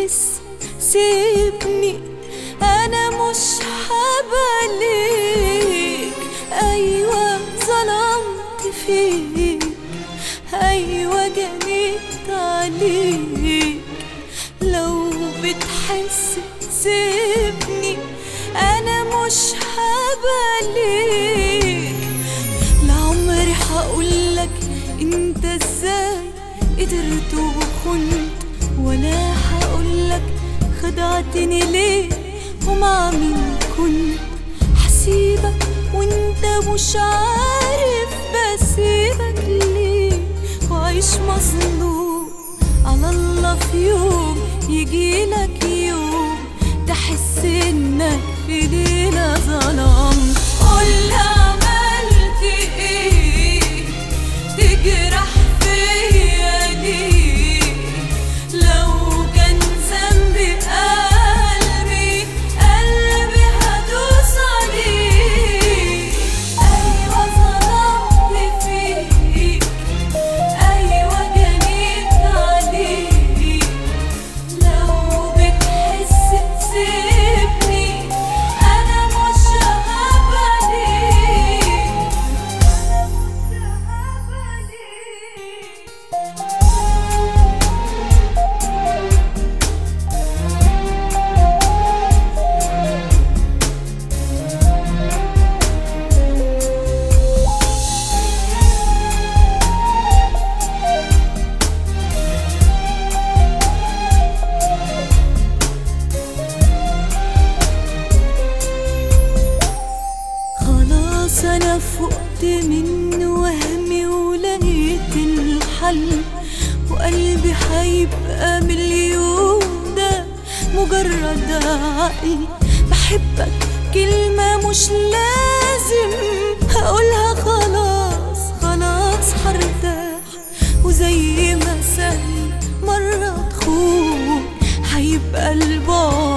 بتحس سيبني انا مش حباليك ايوه ظلمت فيك ايوه جنيت عليك لو بتحس سيبني انا مش حباليك لعمري هقولك انت ازاي قدرت وكنت ولا هقولك خدعتني ليه ومع مين كنت هسيبك وانت مش عارف بسيبك ليه وعيش مظلوم على الله في يوم يجيلك يوم تحس انك في ليلة ظلمت قول عملت ايه تجرح فيا ليه لو كان ذنبي قلبي قلبي هدوس عليه ايوه ظلمت فيك ايوه جنيت عليك لو بتحس تسيبني انا مش هبالي خلاص انا فقت من وهمي ولقيت الحل وقلبي هيبقى مليون ده مجرد عقل بحبك كلمة مش لازم هقولها خلاص خلاص هرتاح وزي ما سهل مرة تخون هيبقى البعد